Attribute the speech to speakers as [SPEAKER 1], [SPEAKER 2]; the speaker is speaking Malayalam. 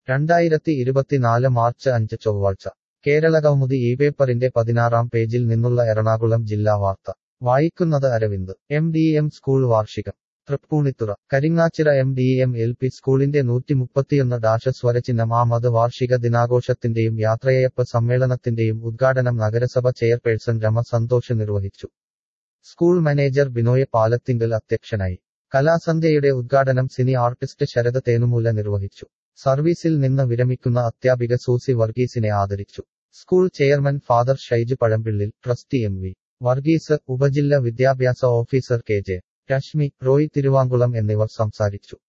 [SPEAKER 1] രണ്ടായിരത്തി ഇരുപത്തിനാല് മാർച്ച് അഞ്ച് ചൊവ്വാഴ്ച കേരളകൗമുദി ഈ പേപ്പറിന്റെ പതിനാറാം പേജിൽ നിന്നുള്ള എറണാകുളം ജില്ലാ വാർത്ത വായിക്കുന്നത് Aravind M D M school വാർഷികം Thrippunithura Karingachira M D M L P സ്കൂളിന്റെ നൂറ്റിമുപ്പത്തിയൊന്ന് ഡാഷ സ്വരചിഹ്നം ആമത് വാർഷിക ദിനാഘോഷത്തിന്റെയും യാത്രയയപ്പ് സമ്മേളനത്തിന്റെയും ഉദ്ഘാടനം നഗരസഭ ചെയർപേഴ്സൺ രമ സന്തോഷ് നിർവഹിച്ചു സ്കൂൾ മാനേജർ ബിനോയ് പാലത്തിങ്കൽ അധ്യക്ഷനായി കലാസന്ധ്യയുടെ ഉദ്ഘാടനം സിനി ആർട്ടിസ്റ്റ് ശരത് തേനുമൂല നിർവഹിച്ചു സർവീസിൽ നിന്ന് വിരമിക്കുന്ന അധ്യാപിക സൂസി വർഗീസിനെ ആദരിച്ചു school chairman father Shaiju Pazhampillil trustee M V Varghese ഉപജില്ല വിദ്യാഭ്യാസ officer K J Reshmi Roy Thiruvankulam എന്നിവർ സംസാരിച്ചു